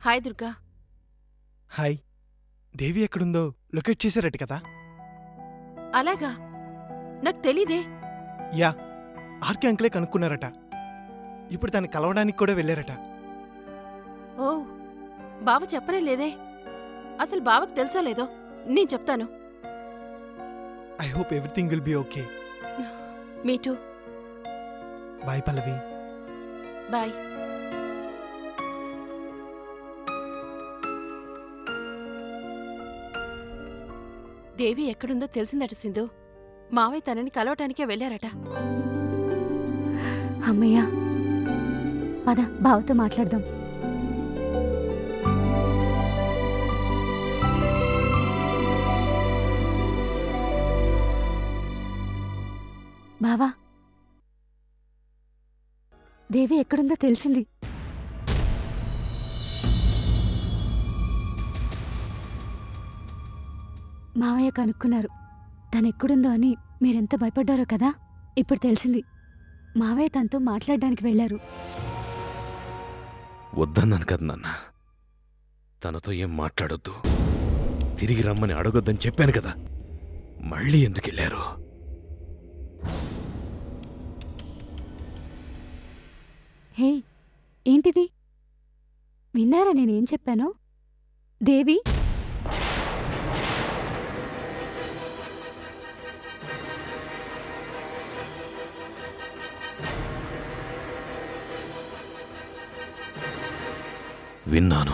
hi Durga hi దేవి ఎక్కడుందో locate చేశారట కదా అలాగా నాకు తెలీదే యా ఆర్కే అంకులే కనుక్కున్నారట ఇప్పుడు తను కలవడానికి కూడా వెళ్ళారట ఓ బావ చెప్పనే లేదే అసలు బావకు తెలుసో లేదో నేను చెప్తాను I hope everything will be okay me too bye Pallavi bye Devi ఎక్కడుందో తెలిసిందట సింధు మావయ్య తనని కలవటానికే వెళ్ళారట అమ్మయ్యా పద బావతో మాట్లాడదాం బావా దేవి ఎక్కడుందో తెలిసింది మావయ్య కనుక్కున్నారు తనెక్కడుందో అని మీరెంత భయపడ్డారో కదా ఇప్పుడు తెలిసింది మావయ్య తనతో మాట్లాడడానికి వెళ్ళారు వద్దన్నాను కదా నాన్న తనతో ఏం మాట్లాడొద్దు తిరిగి రమ్మని అడగొద్దని చెప్పాను కదా మళ్ళీ ఎందుకు వెళ్ళారు హే ఏంటిది విన్నారా నేనేం చెప్పాను దేవి విన్నాను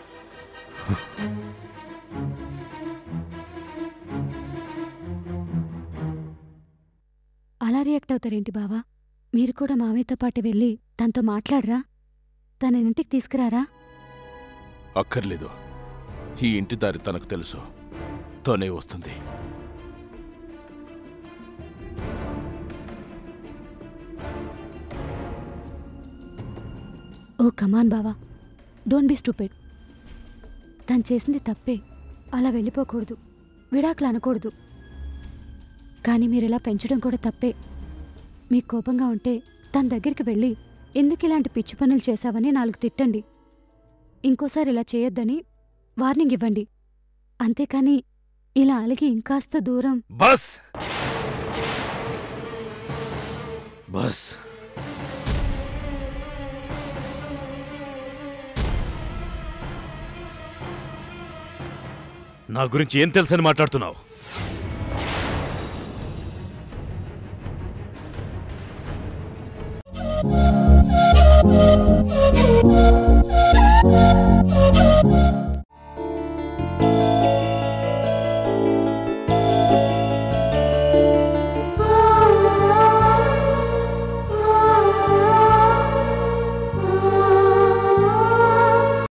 అలా రియాక్ట్ అవుతారేంటి బావా మీరు కూడా మావయ్యతో పాటు వెళ్ళి తనతో మాట్లాడరా తన ఇంటికి తీసుకురారా అక్కర్లేదు ఈ ఇంటి దారి తనకు తెలుసు తనే వస్తుంది ఓ కమాన్ బావా డోంట్ బి స్టూపిడ్ తను చేసింది తప్పే అలా వెళ్ళిపోకూడదు విడాకులు అనకూడదు కానీ మీరు ఇలా పెంచడం కూడా తప్పే మీకు కోపంగా ఉంటే తన దగ్గరికి వెళ్ళి ఎందుకు ఇలాంటి పిచ్చి పనులు చేశావని నాలుగు తిట్టండి ఇంకోసారి ఇలా చేయొద్దని వార్నింగ్ ఇవ్వండి అంతేకాని ఇలా అలిగి ఇంకాస్త దూరం బస్ బస్ నా గురించి ఏం తెలుసని మాట్లాడుతున్నావు